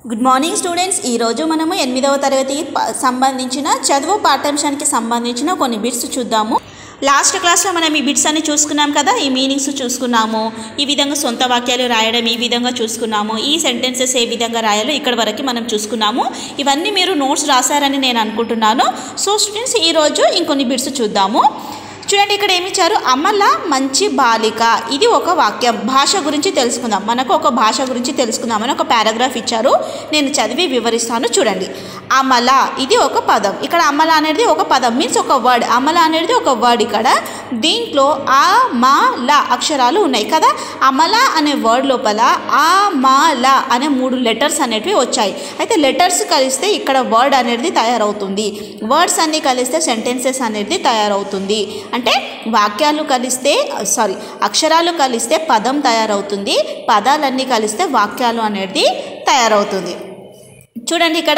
good morning students ఈరోజు మనము ఎనిమిదవ తరగతి ప- సంబంధించిన చదువు పాఠ్యాంశానికి సంబంధించిన కొన్ని బిట్స్ చూద్దాము లాస్ట్ క్లాస్లో మనం ఈ బిట్స్ అన్ని చూసుకున్నాం కదా ఈ మీనింగ్స్ చూసుకున్నాము ఈ విధంగా సొంత వాక్యాలు రాయడం ఈ విధంగా చూసుకున్నాము ఈ సెంటెన్సెస్ ఏ విధంగా రాయాలో ఇక్కడ వరకు మనం చూసుకున్నాము ఇవన్నీ మీరు నోట్స్ రాశారని నేను అనుకుంటున్నాను సో స్టూడెంట్స్ ఈరోజు ఇంకొన్ని బిట్స్ చూద్దాము చూడండి ఇక్కడ ఏమి ఇచ్చారు అమల మంచి బాలిక ఇది ఒక వాక్యం భాష గురించి తెలుసుకుందాం మనకు ఒక భాష గురించి తెలుసుకుందాం అని ఒక పారాగ్రాఫ్ ఇచ్చారు నేను చదివి వివరిస్తాను చూడండి అమల ఇది ఒక పదం ఇక్కడ అమల అనేది ఒక పదం మీన్స్ ఒక వర్డ్ అమల అనేది ఒక వర్డ్ ఇక్కడ దీంట్లో ఆ మా ల అక్షరాలు ఉన్నాయి కదా అమల అనే వర్డ్ లోపల ఆ మా ల అనే మూడు లెటర్స్ అనేటివి వచ్చాయి అయితే లెటర్స్ కలిస్తే ఇక్కడ వర్డ్ అనేది తయారవుతుంది వర్డ్స్ అన్నీ కలిస్తే సెంటెన్సెస్ అనేది తయారవుతుంది అంటే వాక్యాలు కలిస్తే సారీ అక్షరాలు కలిస్తే పదం తయారవుతుంది పదాలన్నీ కలిస్తే వాక్యాలు అనేది తయారవుతుంది చూడండి ఇక్కడ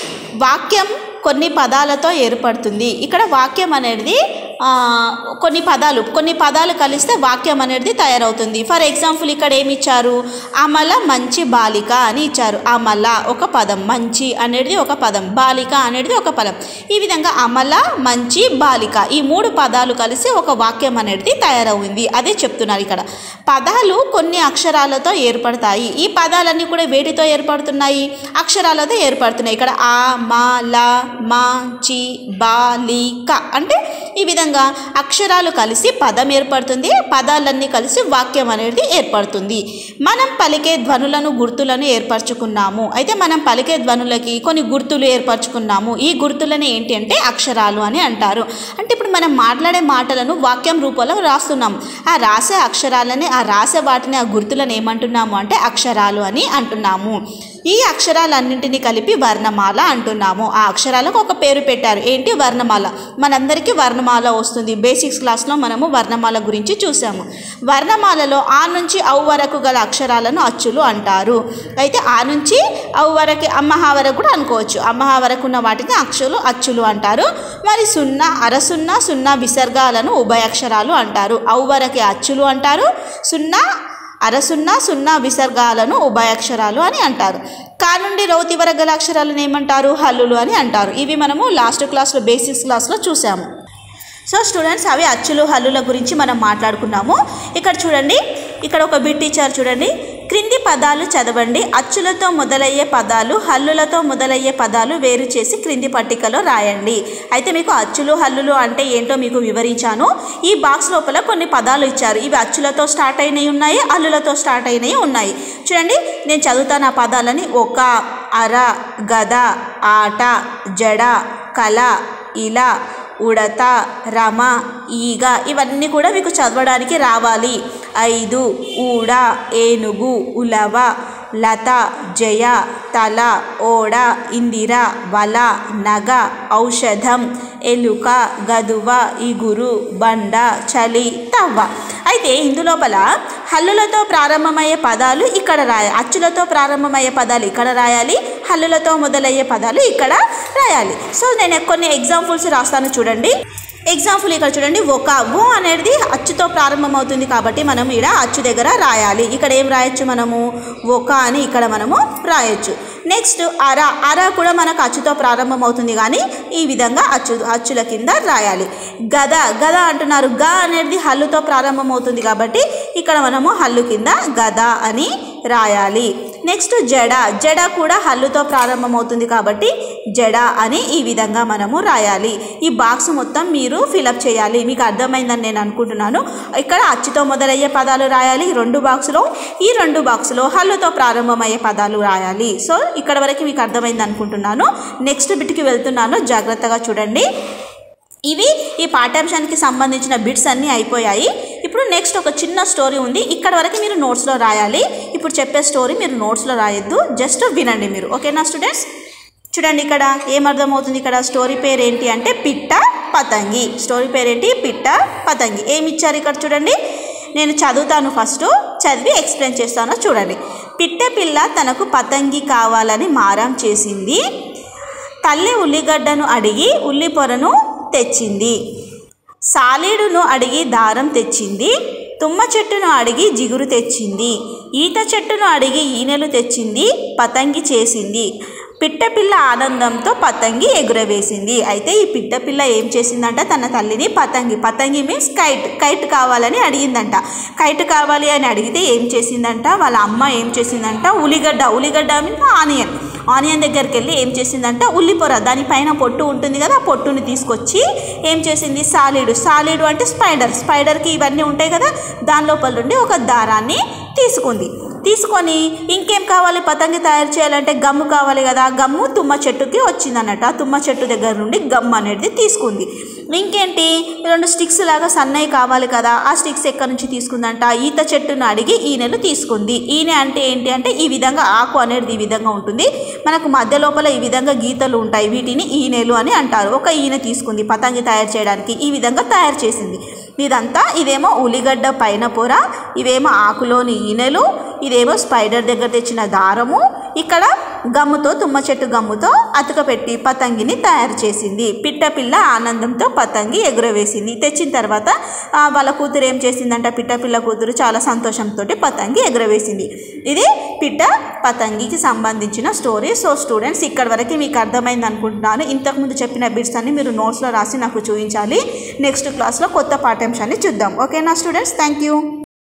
వాక్యం కొన్ని పదాలతో ఏర్పడుతుంది ఇక్కడ వాక్యం అనేది ఆ, కొన్ని పదాలు కొన్ని పదాలు కలిస్తే వాక్యం అనేది తయారవుతుంది ఫర్ ఎగ్జాంపుల్ ఇక్కడ ఏమి ఇచ్చారు అమల మంచి బాలిక అని ఇచ్చారు అమల ఒక పదం మంచి అనేది ఒక పదం బాలిక అనేది ఒక పదం ఈ విధంగా అమల మంచి బాలిక ఈ మూడు పదాలు కలిసి ఒక వాక్యం అనేది తయారవుంది అదే చెప్తున్నారు ఇక్కడ పదాలు కొన్ని అక్షరాలతో ఏర్పడతాయి ఈ పదాలన్నీ కూడా వేటితో ఏర్పడుతున్నాయి అక్షరాలతో ఏర్పడుతున్నాయి ఇక్కడ ఆ మా ల మా చి బా లి క అంటే ఈ విధంగా అక్షరాలు కలిసి పదం ఏర్పడుతుంది పదాలన్నీ కలిసి వాక్యం అనేది ఏర్పడుతుంది మనం పలికే ధ్వనులను గుర్తులను ఏర్పరచుకున్నాము అయితే మనం పలికే ధ్వనులకి కొన్ని గుర్తులు ఏర్పరచుకున్నాము ఈ గుర్తులని ఏంటి అంటే అక్షరాలు అని అంటారు అంటే ఇప్పుడు మనం మాట్లాడే మాటలను వాక్యం రూపంలో రాస్తున్నాం ఆ రాసే అక్షరాలని ఆ రాసే వాటిని ఆ గుర్తులను ఏమంటున్నాము అంటే అక్షరాలు అని అంటున్నాము ఈ అక్షరాలన్నింటినీ కలిపి వర్ణమాల అంటున్నాము ఆ అక్షరాలకు ఒక పేరు పెట్టారు ఏంటి వర్ణమాల మనందరికీ వర్ణమాల వస్తుంది బేసిక్స్ క్లాస్లో మనము వర్ణమాల గురించి చూసాము వర్ణమాలలో ఆ నుంచి ఔ వరకు గల అక్షరాలను అచ్చులు అంటారు అయితే ఆ నుంచి ఔ వరకు అమ్మహా వరకు కూడా అనుకోవచ్చు అమ్మహా వరకు ఉన్న వాటిని అక్షులు అచ్చులు అంటారు మరి సున్నా అరసున్నా సున్నా విసర్గాలను ఉభయాక్షరాలు అంటారు ఔ వరకు అచ్చులు అంటారు సున్నా అరసున్నా సున్నా విసర్గాలను ఉభయాక్షరాలు అని అంటారు కా నుండి రౌతి వరకు గల అక్షరాలను ఏమంటారు హల్లులు అని అంటారు ఇవి మనము లాస్ట్ క్లాస్లో బేసిక్స్ క్లాస్లో చూసాము సో స్టూడెంట్స్ అవి అచ్చులు హల్లుల గురించి మనం మాట్లాడుకున్నాము ఇక్కడ చూడండి ఇక్కడ ఒక బిట్ ఇచ్చారు చూడండి క్రింది పదాలు చదవండి అచ్చులతో మొదలయ్యే పదాలు హల్లులతో మొదలయ్యే పదాలు వేరు చేసి క్రింది పట్టికలో రాయండి అయితే మీకు అచ్చులు హల్లులు అంటే ఏంటో మీకు వివరించాను ఈ బాక్స్ లోపల కొన్ని పదాలు ఇచ్చారు ఇవి అచ్చులతో స్టార్ట్ అయినవి ఉన్నాయి హల్లులతో స్టార్ట్ అయినవి ఉన్నాయి చూడండి నేను చదువుతాను ఆ పదాలని ఒక అర గద ఆట జడ కళ ఇలా ఉడత రమ ఈగ ఇవన్నీ కూడా మీకు చదవడానికి రావాలి ఐదు ఊడ ఏనుగు ఉలవ లత జయ తల ఓడ ఇందిర వల నగ ఔషధం ఎలుక గదువ ఇగురు బండ చలి తవ్వ అయితే ఇందులోపల హల్లులతో ప్రారంభమయ్యే పదాలు ఇక్కడ రాయాలి అచ్చులతో ప్రారంభమయ్యే పదాలు ఇక్కడ రాయాలి హల్లులతో మొదలయ్యే పదాలు ఇక్కడ రాయాలి సో నేను కొన్ని ఎగ్జాంపుల్స్ రాస్తాను చూడండి ఎగ్జాంపుల్ ఇక్కడ చూడండి ఒక ఓ అనేది అచ్చుతో ప్రారంభమవుతుంది కాబట్టి మనం ఇక్కడ అచ్చు దగ్గర రాయాలి ఇక్కడ ఏం రాయొచ్చు మనము ఒక అని ఇక్కడ మనము రాయొచ్చు నెక్స్ట్ అర అర కూడా మనకు అచ్చుతో ప్రారంభమవుతుంది కానీ ఈ విధంగా అచ్చు అచ్చుల కింద రాయాలి గద గద అంటున్నారు గ అనేది హల్లుతో ప్రారంభమవుతుంది కాబట్టి ఇక్కడ మనము హల్లు కింద గద అని రాయాలి నెక్స్ట్ జడ జడ కూడా హల్లుతో ప్రారంభమవుతుంది కాబట్టి జడ అని ఈ విధంగా మనము రాయాలి ఈ బాక్స్ మొత్తం మీరు ఫిలప్ చేయాలి మీకు అర్థమైందని నేను అనుకుంటున్నాను ఇక్కడ అచ్చుతో మొదలయ్యే పదాలు రాయాలి ఈ రెండు బాక్సులో ఈ రెండు బాక్సులో హల్లుతో ప్రారంభమయ్యే పదాలు రాయాలి సో ఇక్కడ వరకు మీకు అర్థమైంది అనుకుంటున్నాను నెక్స్ట్ బిట్కి వెళ్తున్నాను జాగ్రత్తగా చూడండి ఇవి ఈ పాఠ్యాంశానికి సంబంధించిన బిట్స్ అన్నీ అయిపోయాయి ఇప్పుడు నెక్స్ట్ ఒక చిన్న స్టోరీ ఉంది ఇక్కడ వరకు మీరు నోట్స్లో రాయాలి ఇప్పుడు చెప్పే స్టోరీ మీరు నోట్స్లో రాయొద్దు జస్ట్ వినండి మీరు ఓకేనా స్టూడెంట్స్ చూడండి ఇక్కడ ఏమర్థమవుతుంది ఇక్కడ స్టోరీ పేరు ఏంటి అంటే పిట్ట పతంగి స్టోరీ పేరేంటి పిట్ట పతంగి ఏమి ఇచ్చారు ఇక్కడ చూడండి నేను చదువుతాను ఫస్ట్ చదివి ఎక్స్ప్లెయిన్ చేస్తాను చూడండి పిట్ట పిల్ల తనకు పతంగి కావాలని మారం చేసింది తల్లి ఉల్లిగడ్డను అడిగి ఉల్లి పొరను తెచ్చింది సాలీడును అడిగి దారం తెచ్చింది తుమ్మ చెట్టును అడిగి జిగురు తెచ్చింది ఈత చెట్టును అడిగి ఈనెలు తెచ్చింది పతంగి చేసింది పిట్టపిల్ల ఆనందంతో పతంగి ఎగురవేసింది అయితే ఈ పిట్టపిల్ల ఏం చేసిందంట తన తల్లిని పతంగి పతంగి మీన్స్ కైట్ కైట్ కావాలని అడిగిందంట కైట్ కావాలి అని అడిగితే ఏం చేసిందంట వాళ్ళ అమ్మ ఏం చేసిందంట ఉల్లిగడ్డ ఉల్లిగడ్డ మీన్స్ ఆనియన్ ఆనియన్ దగ్గరికి వెళ్ళి ఏం చేసిందంట ఉల్లిపొర దానిపైన పొట్టు ఉంటుంది కదా ఆ పొట్టుని తీసుకొచ్చి ఏం చేసింది సాలీడు సాలీడు అంటే స్పైడర్ స్పైడర్కి ఇవన్నీ ఉంటాయి కదా దాని లోపల నుండి ఒక దారాన్ని తీసుకుంది తీసుకొని ఇంకేం కావాలి పతంగి తయారు చేయాలంటే గమ్ము కావాలి కదా ఆ గమ్ము తుమ్మ చెట్టుకి వచ్చిందన్నట్టు ఆ తుమ్మ చెట్టు దగ్గర నుండి గమ్ అనేది తీసుకుంది ఇంకేంటి రెండు స్టిక్స్ లాగా సన్నవి కావాలి కదా ఆ స్టిక్స్ ఎక్కడి నుంచి తీసుకుందంట ఈత చెట్టును అడిగి ఈనెలు తీసుకుంది ఈనె అంటే ఏంటి అంటే ఈ విధంగా ఆకు అనేది ఈ విధంగా ఉంటుంది మనకు మధ్య లోపల ఈ విధంగా గీతలు ఉంటాయి వీటిని ఈనెలు అని అంటారు ఒక ఈనె తీసుకుంది పతంగి తయారు చేయడానికి ఈ విధంగా తయారు చేసింది ఇదంతా ఇదేమో ఉల్లిగడ్డ పైన పొర ఇవేమో ఆకులోని ఈనెలు ఇదేమో స్పైడర్ దగ్గర తెచ్చిన దారము ఇక్కడ గమ్ముతో తుమ్మ చెట్టు గమ్ముతో అతకపెట్టి పతంగిని తయారు చేసింది పిట్ట పిల్ల ఆనందంతో పతంగి ఎగురవేసింది తెచ్చిన తర్వాత ఆ, వాళ్ళ కూతురు ఏం చేసిందంట పిట్ట పిల్ల కూతురు చాలా సంతోషంతో పతంగి ఎగురవేసింది ఇది పిట్ట పతంగికి సంబంధించిన స్టోరీ సో స్టూడెంట్స్ ఇక్కడ వరకు మీకు అర్థమైంది అనుకుంటున్నాను ఇంతకుముందు చెప్పిన బిట్స్ అన్ని మీరు నోట్స్లో రాసి నాకు చూపించాలి నెక్స్ట్ క్లాస్లో కొత్త పాఠ్యాంశాన్ని చూద్దాం ఓకేనా స్టూడెంట్స్ థ్యాంక్ యూ